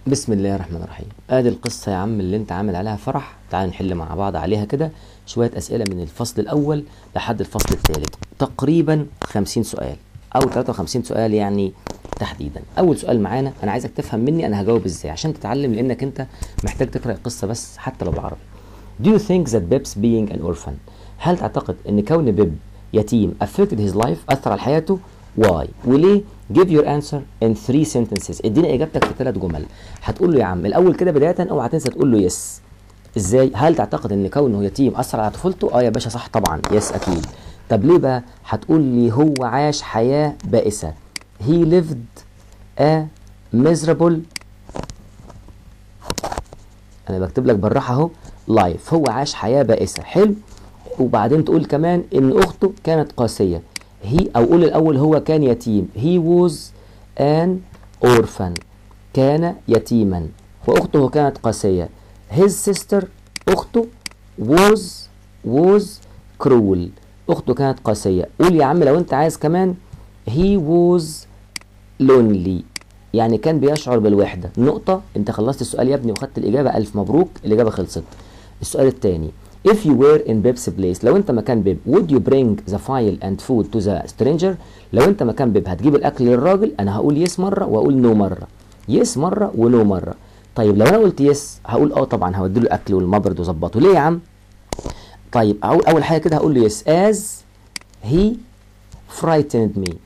بسم الله الرحمن الرحيم ادي القصة يا عم اللي انت عامل عليها فرح تعال نحل مع بعض عليها كده شوية اسئلة من الفصل الاول لحد الفصل الثالث تقريبا 50 سؤال او 53 سؤال يعني تحديدا اول سؤال معانا انا عايزك تفهم مني انا هجاوب ازاي عشان تتعلم لانك انت محتاج تقرا القصة بس حتى لو بالعربي Do you think that Bib's being an orphan هل تعتقد ان كون بيب يتيم affected his life اثر على حياته why وليه give your answer in three sentences ادينا اجابتك في ثلاث جمل هتقول له يا عم الاول كده بدايه اوعى تنسى تقول له يس ازاي هل تعتقد ان كونه يتيم اثر على طفولته اه يا باشا صح طبعا يس اكيد طب ليه بقى هتقول لي هو عاش حياه بائسه he lived a miserable انا بكتب لك بالراحه اهو لايف هو عاش حياه بائسه حلو وبعدين تقول كمان ان اخته كانت قاسيه هي او قول الاول هو كان يتيم he was an orphan كان يتيما واخته كانت قاسيه his sister اخته was was cruel اخته كانت قاسيه قول يا عم لو انت عايز كمان he was lonely يعني كان بيشعر بالوحده نقطه انت خلصت السؤال يا ابني وخدت الاجابه الف مبروك الاجابه خلصت السؤال الثاني If you were in Bib's place لو انت مكان بيب would you bring the file and food to the stranger لو انت مكان بيب هتجيب الاكل للراجل انا هقول يس مره واقول نو no مره يس مره ونو مره طيب لو انا قلت يس هقول اه طبعا هودي له الاكل والمبرد واظبطه ليه يا عم طيب اقول اول حاجه كده هقول له يس as he frightened me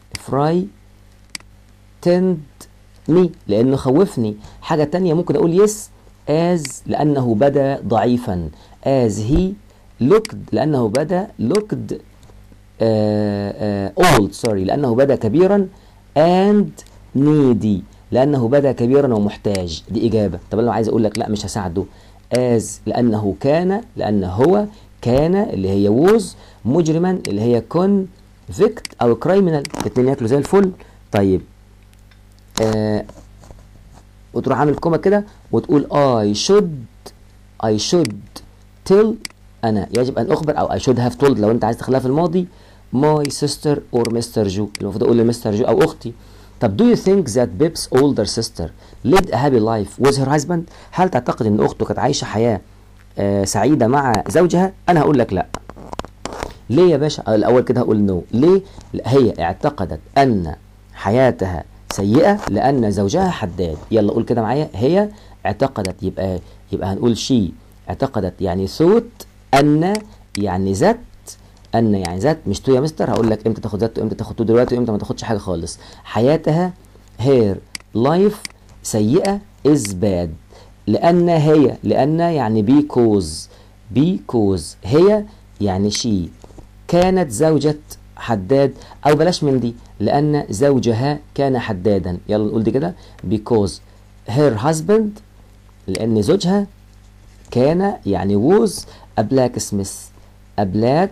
frightened me لانه خوفني حاجه تانية ممكن اقول يس as لانه بدا ضعيفا as he looked لأنه بدا looked uh, uh, old sorry لأنه بدا كبيرا and needy لأنه بدا كبيرا ومحتاج دي إجابة طب أنا عايز أقول لك لا مش هساعده as لأنه كان لأن هو كان اللي هي was مجرما اللي هي convict أو criminal الاتنين ياكلوا زي الفل طيب آه وتروح عامل كوما كده وتقول I should I should tell أنا يجب أن أخبر أو I should have told لو أنت عايز تخليها في الماضي my sister or Mr. Joe المفروض أقول لمستر جو أو أختي طب do you think that Bib's older sister lived a happy life with her husband هل تعتقد أن أخته كانت عايشة حياة آه سعيدة مع زوجها أنا هقول لك لا ليه يا باشا الأول كده هقول نو no. ليه هي اعتقدت أن حياتها سيئة لأن زوجها حداد يلا قول كده معايا هي اعتقدت يبقى يبقى هنقول شي اعتقدت يعني ثوت ان يعني ذات ان يعني ذات مش تو يا مستر هقول لك امتى تاخد ذات وامتى تاخد تو دلوقتي وامتى ما تاخدش حاجه خالص حياتها هير لايف سيئه از باد لان هي لان يعني بيكوز بيكوز هي يعني شي كانت زوجة حداد او بلاش من دي لان زوجها كان حدادا يلا نقول دي كده because her husband لان زوجها كان يعني was a blacksmith a black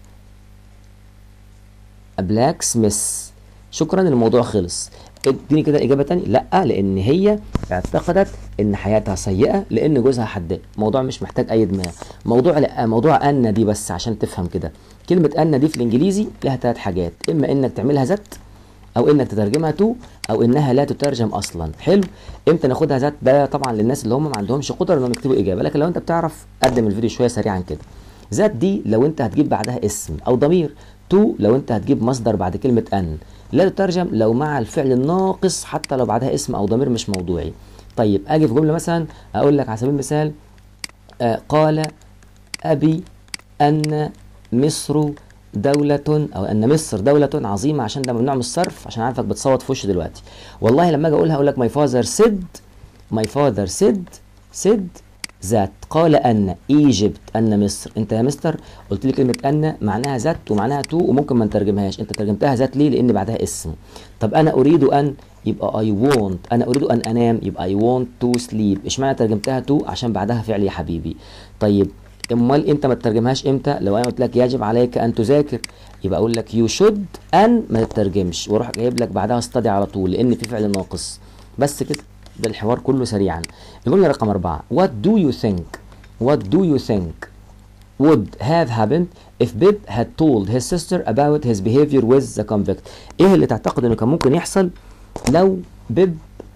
a blacksmith شكرا الموضوع خلص اديني كده اجابه تانية لا لان هي اعتقدت ان حياتها سيئه لان جوزها حداد موضوع مش محتاج اي دماغ موضوع لا موضوع ان دي بس عشان تفهم كده كلمه ان دي في الانجليزي لها ثلاث حاجات اما انك تعملها ذات او انك تترجمها تو او انها لا تترجم اصلا حلو امتى ناخدها ذات ده طبعا للناس اللي هم ما عندهمش قدره انهم يكتبوا اجابه لكن لو انت بتعرف قدم الفيديو شويه سريعا كده ذات دي لو انت هتجيب بعدها اسم او ضمير تو لو انت هتجيب مصدر بعد كلمه ان لا تترجم لو مع الفعل الناقص حتى لو بعدها اسم او ضمير مش موضوعي طيب اجي في جمله مثلا اقول لك على سبيل المثال آه قال ابي ان مصر دولة أو أن مصر دولة عظيمة عشان ده ممنوع من الصرف عشان عارفك بتصوت في وشي دلوقتي والله لما أجي أقولها أقول لك my father said my father said said ذات قال أن ايجيبت أن مصر أنت يا مستر قلت لي كلمة أن معناها ذات ومعناها تو وممكن ما نترجمهاش أنت ترجمتها ذات ليه؟ لأن بعدها اسم طب أنا أريد أن يبقى I want أنا أريد أن أنام يبقى I want to sleep إشمعنى ترجمتها تو عشان بعدها فعل يا حبيبي طيب امال انت ما تترجمهاش امتى لو انا قلت لك يجب عليك ان تذاكر يبقى اقول لك يو شود ان ما تترجمش واروح جايب لك بعدها استدي على طول لان في فعل ناقص بس كده ده الحوار كله سريعا الجمله رقم أربعة what do you think what do you think would have happened if Bib had told his sister about his behavior with the convict ايه اللي تعتقد انه كان ممكن يحصل لو بيب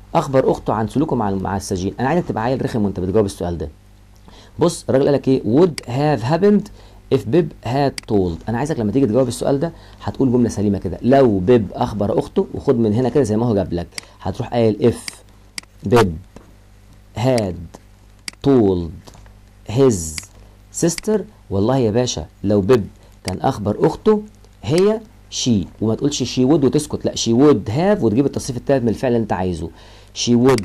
اخبر اخته عن سلوكه مع مع السجين انا عايزك تبقى عيل رخم وانت بتجاوب السؤال ده بص الراجل قال لك ايه would have happened if Bib had told انا عايزك لما تيجي تجاوب السؤال ده هتقول جمله سليمه كده لو بيب اخبر اخته وخد من هنا كده زي ما هو جاب لك هتروح قايل if Bib had told his sister والله يا باشا لو بيب كان اخبر اخته هي شي وما تقولش شي وود وتسكت لا شي وود هاف وتجيب التصريف الثالث من الفعل اللي انت عايزه شي وود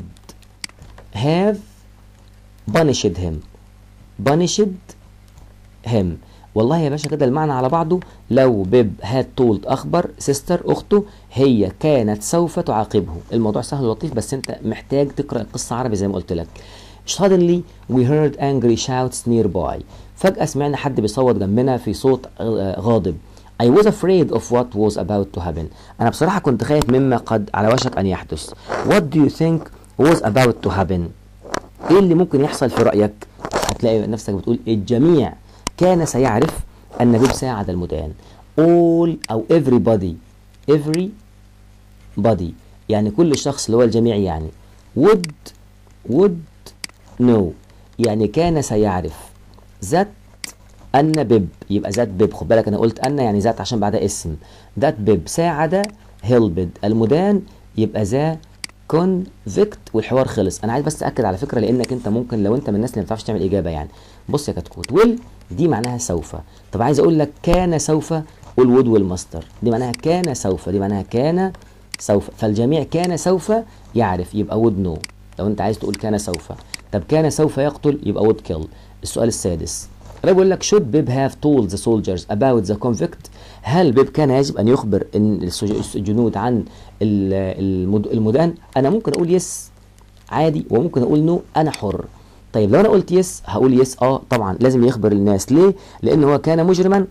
هاف punished him punished him والله يا باشا كده المعنى على بعضه لو بيب هاد تولد اخبر سيستر اخته هي كانت سوف تعاقبه الموضوع سهل ولطيف بس انت محتاج تقرا القصه عربي زي ما قلت لك suddenly we heard angry shouts nearby فجأة سمعنا حد بيصوت جنبنا في صوت آه، غاضب I was afraid of what was about to happen أنا بصراحة كنت خايف مما قد على وشك أن يحدث What do you think was about to happen إيه اللي ممكن يحصل في رأيك هتلاقي نفسك بتقول الجميع كان سيعرف أن بيب ساعد المدان all أو everybody everybody يعني كل شخص اللي هو الجميع يعني would would know يعني كان سيعرف ذات أن بيب يبقى ذات بيب خد بالك أنا قلت أن يعني ذات عشان بعدها اسم ذات بيب ساعد هيلبد المدان يبقى ذا كونفيكت والحوار خلص انا عايز بس اكد على فكره لانك انت ممكن لو انت من الناس اللي ما بتعرفش تعمل اجابه يعني بص يا كتكوت ويل دي معناها سوف طب عايز اقول لك كان سوف قول وود والماستر دي معناها كان سوف دي معناها كان سوف فالجميع كان سوف يعرف يبقى وود نو لو انت عايز تقول كان سوف طب كان سوف يقتل يبقى وود كيل السؤال السادس انا بقول لك should بيب هاف told the soldiers about the convict هل بيب كان يجب ان يخبر ان السج- الجنود عن ال- المد- المدان انا ممكن اقول يس عادي وممكن اقول نو انا حر طيب لو انا قلت يس هقول يس اه طبعا لازم يخبر الناس ليه لان هو كان مجرما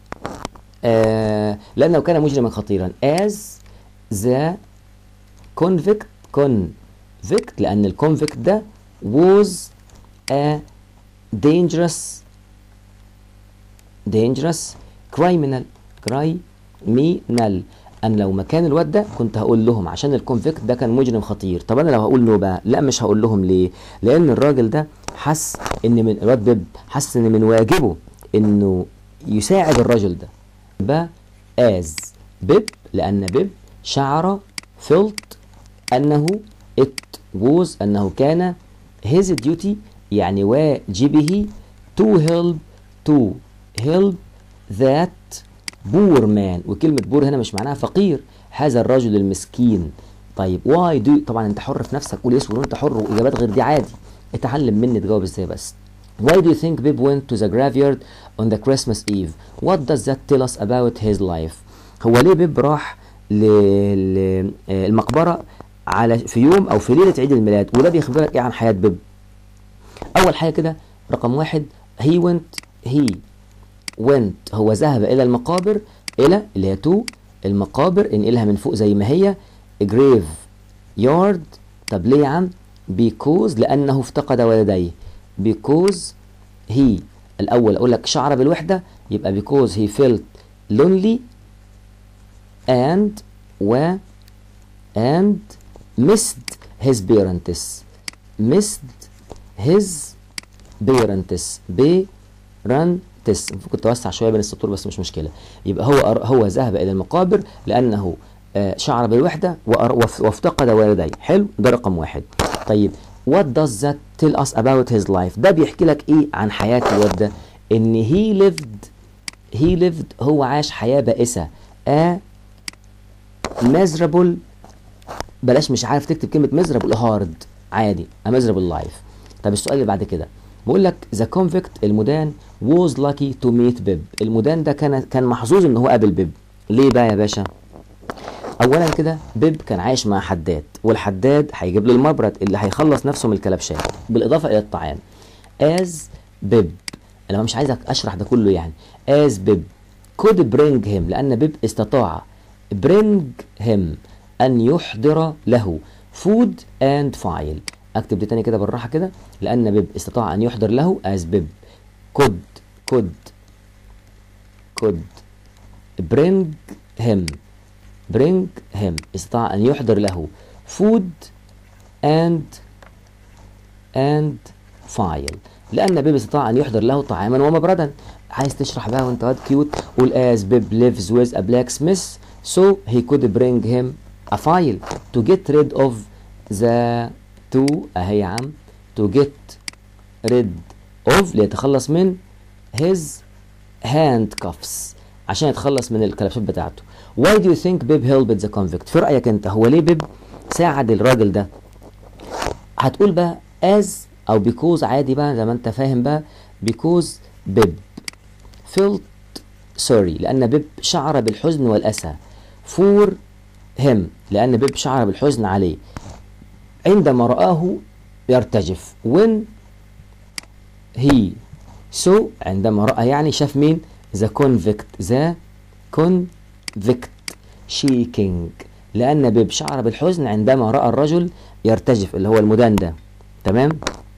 آه لانه كان مجرما خطيرا as the convict convict لان الكونفكت ده was a dangerous dangerous criminal criminal انا لو مكان الواد ده كنت هقول لهم عشان الكونفكت ده كان مجرم خطير طب انا لو هقول نو بقى لا مش هقول لهم ليه لان الراجل ده حس ان من الواد بيب حس ان من واجبه انه يساعد الرجل ده بقى as بيب لان بيب شعر felt انه it was انه كان his duty يعني واجبه to help to help that poor man وكلمة بور هنا مش معناها فقير هذا الرجل المسكين طيب why do طبعا انت حر في نفسك قول اسم وانت حر واجابات غير دي عادي اتعلم مني تجاوب ازاي بس Why do you think Bib went to the graveyard on the Christmas Eve? What does that tell us about his life? هو ليه بيب راح للمقبرة على في يوم او في ليلة عيد الميلاد وده بيخبرك ايه عن حياة بيب؟ اول حاجة كده رقم واحد he went he went هو ذهب الى المقابر الى اللي هي تو المقابر انقلها من فوق زي ما هي grave yard طب ليه يا عم because لانه افتقد ولديه because he الاول اقول لك شعر بالوحده يبقى because he felt lonely and و and missed his parents missed his parents parents كنت اوسع شويه بين السطور بس مش مشكله يبقى هو هو ذهب الى المقابر لانه آه، شعر بالوحده وأر- وف- وافتقد والديه حلو ده رقم واحد طيب what does that tell us about his life ده بيحكي لك ايه عن حياه الواد ده ان he lived he lived هو عاش حياه بائسه a miserable بلاش مش عارف تكتب كلمه miserable hard عادي a miserable life طب السؤال اللي بعد كده بقول لك ذا كونفكت المدان was lucky to meet بيب المدان ده كان كان محظوظ ان هو قابل بيب ليه بقى يا باشا اولا كده بيب كان عايش مع حداد والحداد هيجيب له المبرد اللي هيخلص نفسه من الكلبشات بالاضافه الى الطعام از بيب انا مش عايزك اشرح ده كله يعني از بيب could bring him لان بيب استطاع bring him ان يحضر له food and file اكتب دي تاني كده بالراحه كده لان بيب استطاع ان يحضر له as بيب could could could bring him bring him استطاع أن يحضر له food and and file لأن بيب استطاع أن يحضر له طعاما ومبردا عايز تشرح بقى وانت واد كيوت قول as بيب lives with a blacksmith so he could bring him a file to get rid of the to اهي يا عم to get rid of ليتخلص من his handcuffs عشان يتخلص من الكلبشات بتاعته why do you think بيب helped the convict في رأيك انت هو ليه بيب ساعد الراجل ده هتقول بقى as او because عادي بقى زي ما انت فاهم بقى because بيب felt sorry لأن بيب شعر بالحزن والأسى for him لأن بيب شعر بالحزن عليه عندما رآه يرتجف when he so عندما رأى يعني شاف مين the convict the convict shaking لأن بيب شعر بالحزن عندما رأى الرجل يرتجف اللي هو المدان ده تمام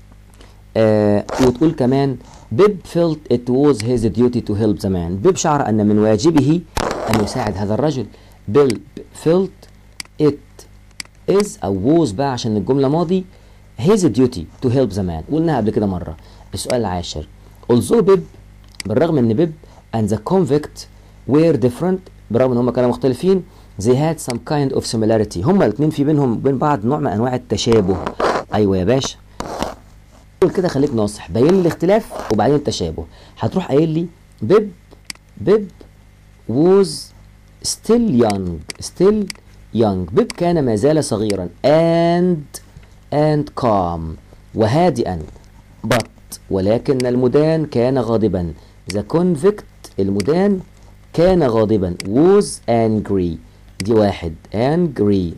آه وتقول كمان بيب felt it was his duty to help the man بيب شعر أن من واجبه أن يساعد هذا الرجل بيب felt it is أو was بقى عشان الجملة ماضي his duty to help the man قلناها قبل كده مرة السؤال العاشر although بيب بالرغم ان بيب and the convict were different برغم ان هم كانوا مختلفين they had some kind of similarity هما الاثنين في بينهم وبين بعض نوع من انواع التشابه ايوه يا باشا قول كده خليك ناصح باين لي الاختلاف وبعدين التشابه هتروح قايل لي بيب بيب was still young still young بيب كان ما زال صغيرا and and calm وهادئا but ولكن المدان كان غاضبا the convict المدان كان غاضبا was angry دي واحد angry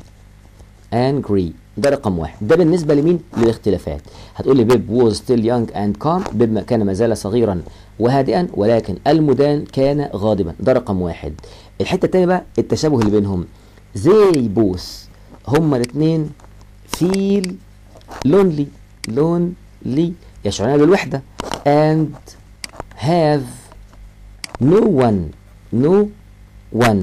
angry ده رقم واحد ده بالنسبة لمين؟ للاختلافات هتقول لي بيب was still young and calm بيب كان ما زال صغيرا وهادئا ولكن المدان كان غاضبا ده رقم واحد الحتة التانية بقى التشابه اللي بينهم they both هما الاثنين feel lonely lonely يشعرون بالوحدة and have no one no one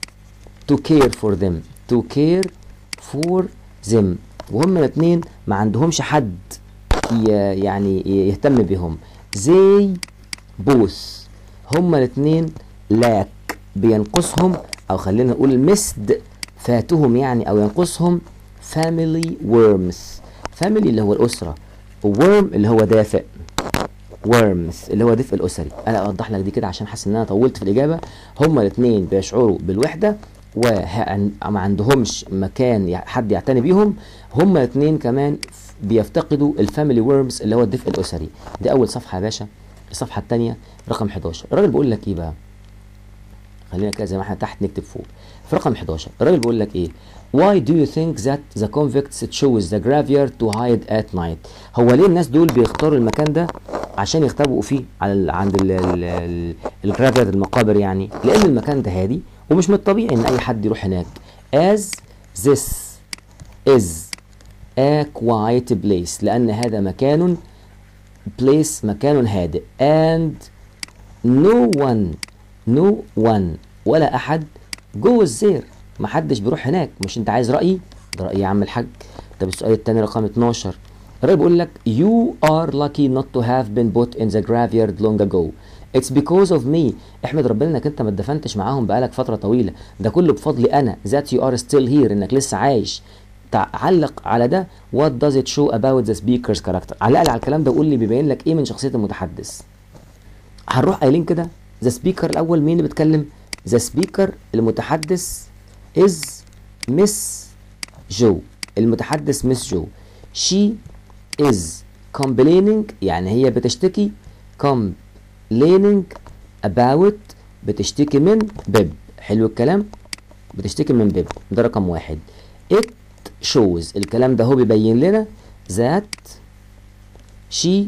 to care for them to care for them وهم الاثنين ما عندهمش حد ي- يعني يهتم بهم they both هما الاثنين lack بينقصهم او خلينا نقول missed فاتهم يعني او ينقصهم family worms family اللي هو الاسره worm اللي هو دافئ worms اللي هو دفء الاسري انا اوضح لك دي كده عشان حاسس ان انا طولت في الاجابه هما الاثنين بيشعروا بالوحده وما عندهمش مكان يع- حد يعتني بيهم هما الاثنين كمان بيفتقدوا الفاميلي ورمز اللي هو الدفء الاسري دي اول صفحه يا باشا الصفحه الثانيه رقم 11 الراجل بيقول لك ايه بقى خلينا كده زي ما احنا تحت نكتب فوق في رقم 11 الراجل بيقول لك ايه Why do you think that the convicts chose the graveyard to hide at night؟ هو ليه الناس دول بيختاروا المكان ده عشان يختبئوا فيه على ال عند الجرافيارد المقابر يعني لان المكان ده هادي ومش من الطبيعي ان اي حد يروح هناك as this is a quiet place لان هذا مكان place مكان هادئ and no one no one ولا احد goes there محدش بيروح هناك مش انت عايز رايي ده رايي يا عم الحاج طب السؤال التاني رقم 12 الراجل بيقول لك you are lucky not to have been put in the graveyard long ago It's because of me احمد ربنا انك انت ما اتدفنتش معاهم بقالك فتره طويله ده كله بفضلي انا that you are still here انك لسه عايش تعلق على ده what does it show about the speaker's character علق لي على الكلام ده وقول لي بيبين لك ايه من شخصيه المتحدث هنروح قايلين كده ذا سبيكر الاول مين اللي بيتكلم ذا سبيكر المتحدث از مس جو المتحدث مس جو she is complaining يعني هي بتشتكي complaining about بتشتكي من بيب حلو الكلام بتشتكي من بيب ده رقم واحد it shows الكلام ده هو بيبين لنا that she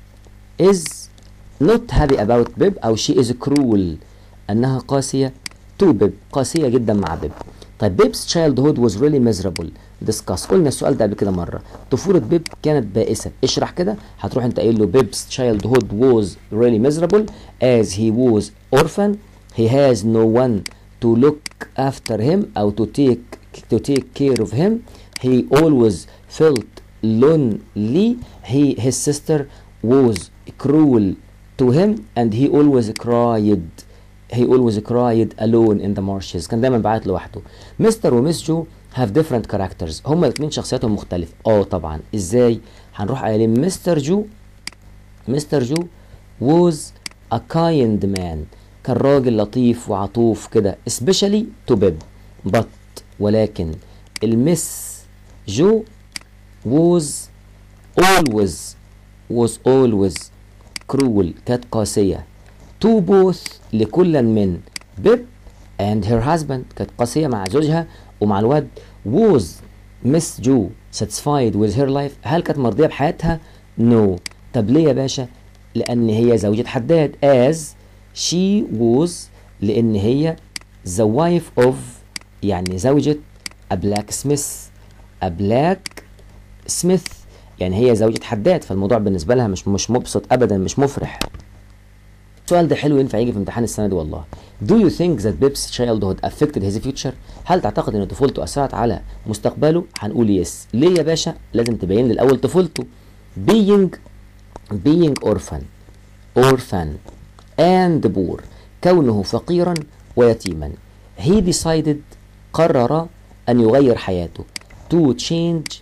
is not happy about بيب او she is cruel انها قاسية to بيب قاسية جدا مع بيب طيب بيب's childhood was really miserable discuss قلنا السؤال ده قبل كده مرة طفولة بيب كانت بائسة اشرح كده هتروح انت قايل له بيب's childhood was really miserable as he was orphan he has no one to look after him او to take to take care of him he always felt lonely he his sister was cruel to him and he always cried he always cried alone in the marshes كان دايما بعيط لوحده مستر ومس جو have different characters هما الاثنين شخصياتهم مختلفة اه طبعا ازاي هنروح قايلين مستر جو مستر جو was a kind man كان راجل لطيف وعطوف كده especially to بيب but ولكن المس جو was always was always cruel كانت قاسية to both لكل من بيب and her husband كانت قاسية مع زوجها ومع الواد was miss جو satisfied with her life هل كانت مرضية بحياتها no طب ليه يا باشا لأن هي زوجة حداد as she was لأن هي the wife of يعني زوجة a blacksmith a blacksmith يعني هي زوجة حداد فالموضوع بالنسبة لها مش مش مبسط أبدا مش مفرح السؤال ده حلو ينفع يجي في امتحان السنة دي والله Do you think that Bib's childhood affected his future؟ هل تعتقد ان طفولته أثرت على مستقبله؟ هنقول يس ليه يا باشا؟ لازم تبين لي الأول طفولته being being orphan orphan and poor كونه فقيرا ويتيما he decided قرر أن يغير حياته to change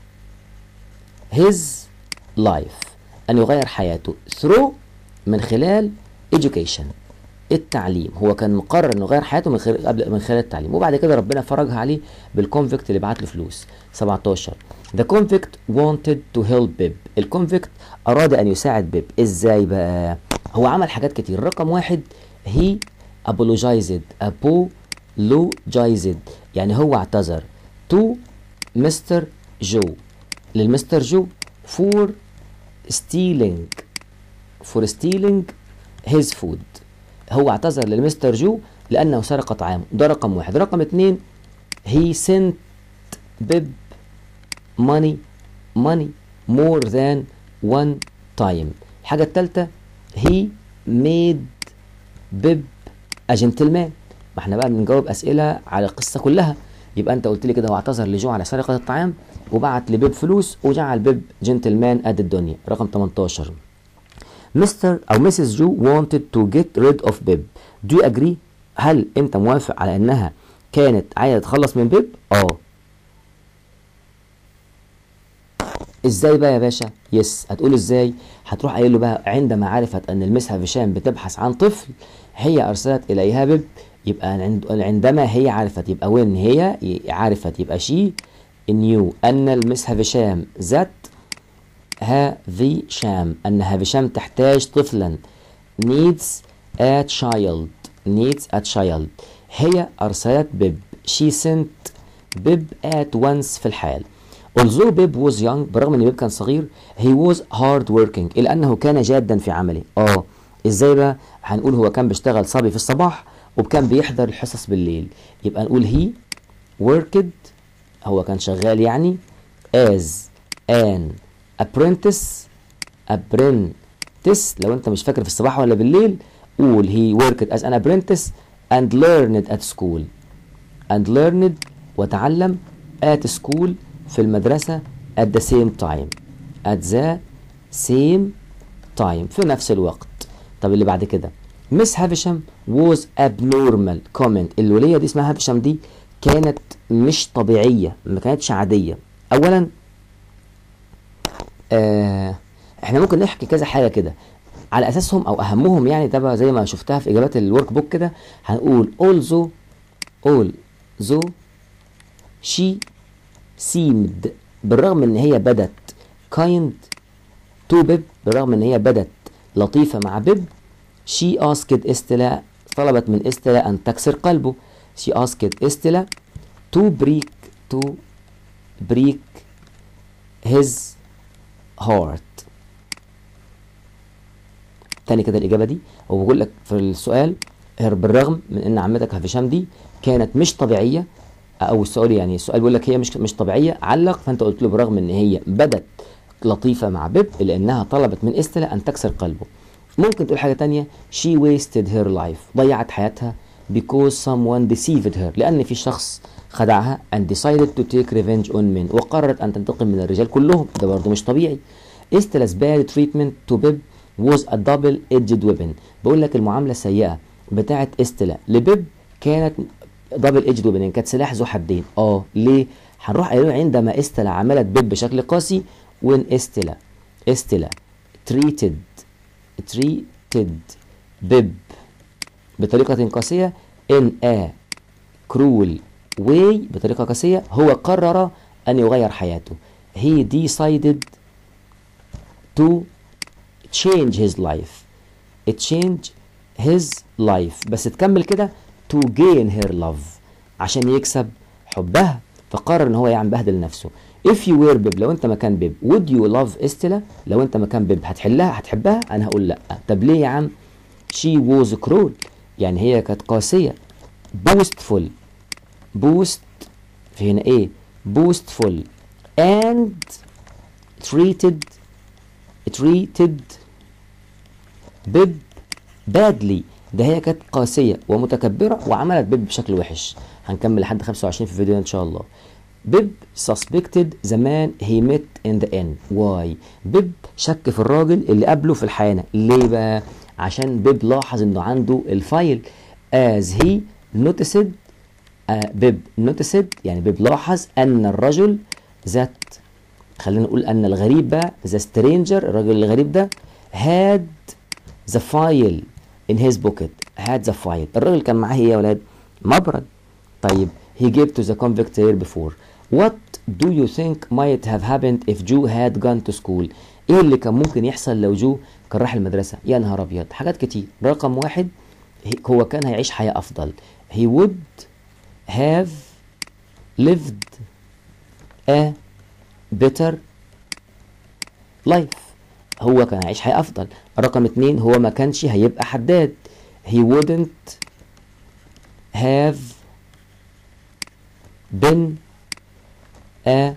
his life أن يغير حياته through من خلال education التعليم هو كان مقرر انه يغير حياته من خلال قبل من خلال التعليم وبعد كده ربنا فرجها عليه بالكونفكت اللي بعت له فلوس 17 The convict wanted to help Bib الكونفكت اراد ان يساعد بيب ازاي بقى هو عمل حاجات كتير رقم واحد he apologized apologized يعني هو اعتذر to مستر جو للمستر جو for stealing for stealing his food هو اعتذر للمستر جو لأنه سرق طعامه ده رقم واحد رقم اتنين he sent بيب money money more than one time الحاجة التالتة he made بيب a gentleman ما احنا بقى بنجاوب أسئلة على القصة كلها يبقى انت قلت لي كده هو اعتذر لجو على سرقة الطعام وبعت لبيب فلوس وجعل بيب جنتلمان قد الدنيا رقم 18 مستر او مسز جو wanted to get rid of بيب do you agree هل انت موافق على انها كانت عايزه تتخلص من بيب اه ازاي بقى يا باشا يس هتقول ازاي هتروح قايل له بقى عندما عرفت ان المسها فيشام بتبحث عن طفل هي ارسلت اليها بيب يبقى عند عندما هي عرفت يبقى وين هي عرفت يبقى شي نيو ان المس هافشام ذات هافشام ان هافشام تحتاج طفلا needs a child needs a child هي ارسلت بيب she sent بيب at once في الحال although بيب was young برغم ان بيب كان صغير he was hard working الا انه كان جادا في عمله اه ازاي بقى هنقول هو كان بيشتغل صبي في الصباح وكان بيحضر الحصص بالليل يبقى نقول هي worked هو كان شغال يعني as an apprentice apprentice لو انت مش فاكر في الصباح ولا بالليل قول he worked as an apprentice and learned at school and learned وتعلم at school في المدرسة at the same time at the same time في نفس الوقت طب اللي بعد كده مس هافشام was abnormal comment الولية دي اسمها هافشام دي كانت مش طبيعية ما كانتش عادية أولا آه احنا ممكن نحكي كذا حاجة كده على أساسهم أو أهمهم يعني ده بقى زي ما شفتها في إجابات الورك بوك كده هنقول also although she seemed بالرغم إن هي بدت kind to بيب بالرغم إن هي بدت لطيفة مع بيب she asked استلا طلبت من استلا أن تكسر قلبه she asked استلا to break to break his heart تاني كده الإجابة دي هو بيقول لك في السؤال بالرغم من إن عمتك هشام دي كانت مش طبيعية أو السؤال يعني السؤال بيقول لك هي مش مش طبيعية علق فأنت قلت له بالرغم إن هي بدت لطيفة مع بيب لأنها طلبت من استلا أن تكسر قلبه ممكن تقول حاجة تانية she wasted her life ضيعت حياتها because someone deceived her لأن في شخص خدعها and decided to take revenge on men وقررت أن تنتقم من الرجال كلهم ده برضه مش طبيعي استلا's bad treatment to بيب was a double edged weapon بقول لك المعاملة السيئة بتاعت استلا لبيب كانت دبل ايدج ويبن يعني كانت سلاح ذو حدين اه ليه هنروح قايلين عندما استلا عملت بيب بشكل قاسي وين استلا استلا treated treated بيب بطريقة قاسية in a cruel way بطريقة قاسية هو قرر أن يغير حياته he decided to change his life it change his life بس تكمل كده to gain her love عشان يكسب حبها فقرر ان هو يعني بهدل نفسه if you were بيب لو انت مكان بيب would you love استلا لو انت مكان بيب هتحلها هتحبها انا هقول لا طب ليه يا عم she was cruel يعني هي كانت قاسية boastful boost في هنا ايه boastful and treated treated بيب badly ده هي كانت قاسية ومتكبرة وعملت بيب بشكل وحش هنكمل لحد 25 في الفيديو ان شاء الله بيب suspected the man he met in the inn why بيب شك في الراجل اللي قابله في الحانة ليه بقى عشان بيب لاحظ انه عنده الفايل as he noticed آه بيب noticed يعني بيب لاحظ ان الرجل ذات خلينا نقول ان الغريب بقى the stranger الراجل الغريب ده had the file in his pocket had the file الراجل كان معاه ايه يا ولاد مبرد طيب he gave to the convict here before what do you think might have happened if Joe had gone to school ايه اللي كان ممكن يحصل لو جو كان راح المدرسة يا نهار ابيض حاجات كتير رقم واحد هو كان هيعيش حياة افضل he would have lived a better life هو كان هيعيش حياة أفضل رقم اتنين هو ما كانش هيبقى حداد he wouldn't have been a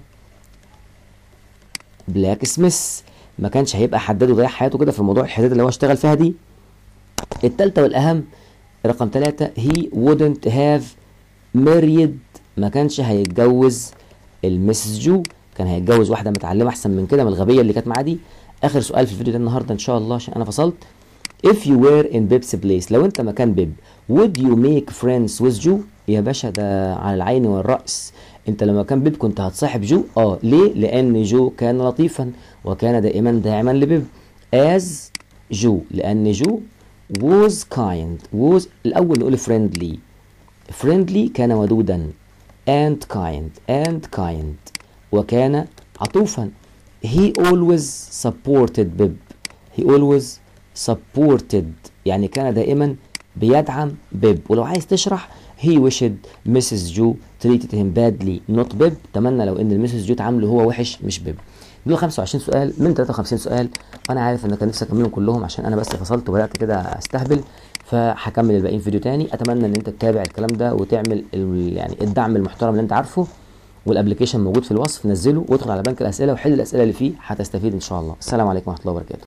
blacksmith ما كانش هيبقى حداد وضيع حياته كده في موضوع الحداد اللي هو اشتغل فيها دي التالتة والأهم رقم ثلاثة he wouldn't have married ما كانش هيتجوز المسز جو كان هيتجوز واحدة متعلمة أحسن من كده من الغبية اللي كانت معاه دي اخر سؤال في الفيديو ده النهارده ان شاء الله عشان انا فصلت if you were in Bib's place لو انت مكان بيب would you make friends with جو يا باشا ده على العين والرأس انت لما كان بيب كنت هتصاحب جو اه ليه لان جو كان لطيفا وكان دائما داعما لبيب as جو لان جو was kind was الاول نقول friendly friendly كان ودودا and kind and kind وكان عطوفا he always supported بيب he always supported يعني كان دائما بيدعم بيب ولو عايز تشرح he wished Mrs. Joe treated him badly not بيب تمنى لو ان المسز جو تعامله هو وحش مش بيب دول 25 سؤال من 53 سؤال وانا عارف ان كان نفسي اكملهم كلهم عشان انا بس فصلت وبدات كده استهبل فهكمل الباقيين فيديو تاني اتمنى ان انت تتابع الكلام ده وتعمل يعني الدعم المحترم اللي انت عارفه والابلكيشن موجود في الوصف نزله وادخل على بنك الاسئله وحل الاسئله اللي فيه هتستفيد ان شاء الله السلام عليكم ورحمه الله وبركاته